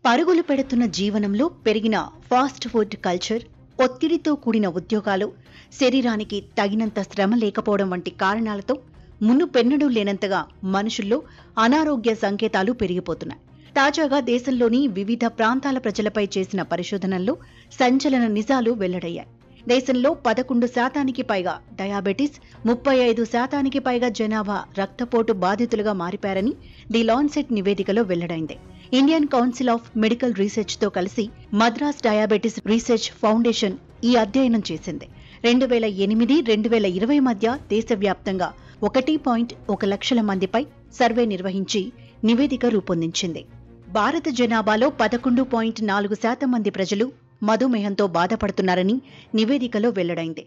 పరుగులు పెడుతున్న జీవనంలో పెరిగిన ఫాస్ట్ ఫుడ్ కల్చర్ ఒత్తిడితో కూడిన ఉద్యోగాలు శరీరానికి తగినంత శ్రమ లేకపోవడం వంటి కారణాలతో మున్ను పెన్నడూ లేనంతగా మనుషుల్లో అనారోగ్య సంకేతాలు పెరిగిపోతున్నాయి తాజాగా దేశంలోని వివిధ ప్రాంతాల ప్రజలపై చేసిన పరిశోధనల్లో సంచలన నిజాలు వెల్లడయ్యాయి దేశంలో పదకొండు శాతానికి పైగా డయాబెటిస్ ముప్పై ఐదు శాతానికి పైగా జనాభా రక్తపోటు బాధితులుగా మారిపారని ది లాన్సెట్ నివేదికలో వెల్లడైంది Indian council of medical research తో కలిసి మద్రాస్ డయాబెటిస్ రీసెర్చ్ ఫౌండేషన్ ఈ అధ్యయనం చేసింది రెండు వేల ఎనిమిది రెండు వేల ఇరవై మధ్య దేశవ్యాప్తంగా ఒకటి పాయింట్ ఒక లక్షల మందిపై సర్వే నిర్వహించి నివేదిక రూపొందించింది భారత జనాభాలో పదకొండు పాయింట్ నాలుగు శాతం మంది ప్రజలు మధుమేహంతో బాధపడుతున్నారని నివేదికలో వెల్లడైంది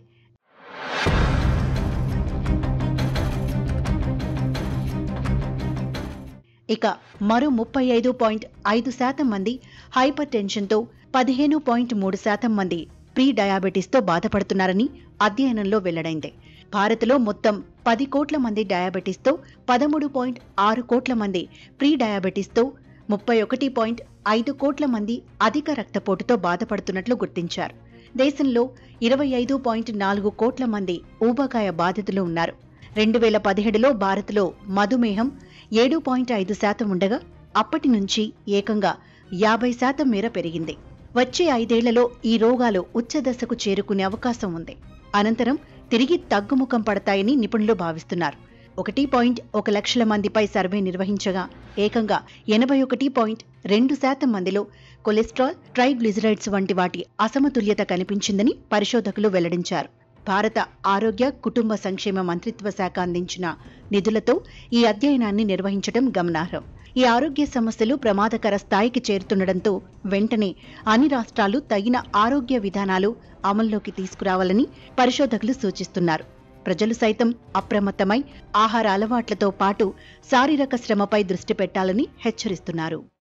ఇక మరో ముప్పై ఐదు పాయింట్ ఐదు శాతం మంది హైపర్ టెన్షన్తో పదిహేను పాయింట్ మూడు శాతం మంది ప్రీ డయాబెటీస్తో బాధపడుతున్నారని అధ్యయనంలో వెల్లడైంది భారత్లో మొత్తం పది కోట్ల మంది డయాబెటీస్తో పదమూడు పాయింట్ ఆరు కోట్ల మంది ప్రీ డయాబెటీస్తో ముప్పై ఒకటి పాయింట్ ఐదు కోట్ల మంది అధిక రక్తపోటుతో బాధపడుతున్నట్లు గుర్తించారు దేశంలో ఇరవై ఐదు పాయింట్ నాలుగు కోట్ల మంది ఊబకాయ బాధితులు ఉన్నారు రెండు వేల పదిహేడులో భారత్లో మధుమేహం ఏడు పాయింట్ ఐదు శాతం ఉండగా అప్పటి నుంచి ఏకంగా యాభై శాతం మేర పెరిగింది వచ్చే ఐదేళ్లలో ఈ రోగాలు ఉచ్చదశకు చేరుకునే అవకాశం ఉంది అనంతరం తిరిగి తగ్గుముఖం పడతాయని నిపుణులు భావిస్తున్నారు ఒకటి పాయింట్ ఒక లక్షల మందిపై సర్వే నిర్వహించగా ఏకంగా ఎనభై ఒకటి పాయింట్ రెండు శాతం మందిలో కొలెస్ట్రాల్ ట్రైగ్లిజరైడ్స్ వంటి వాటి అసమతుల్యత కనిపించిందని పరిశోధకులు వెల్లడించారు భారత ఆరోగ్య కుటుంబ సంక్షేమ మంత్రిత్వ శాఖ అందించిన నిధులతో ఈ అధ్యయనాన్ని నిర్వహించడం గమనార్హం ఈ ఆరోగ్య సమస్యలు ప్రమాదకర స్థాయికి చేరుతుండటంతో వెంటనే అన్ని రాష్ట్రాలు తగిన ఆరోగ్య విధానాలు అమల్లోకి తీసుకురావాలని పరిశోధకులు సూచిస్తున్నారు ప్రజలు సైతం అప్రమత్తమై ఆహార అలవాట్లతో పాటు శారీరక శ్రమపై దృష్టి పెట్టాలని హెచ్చరిస్తున్నారు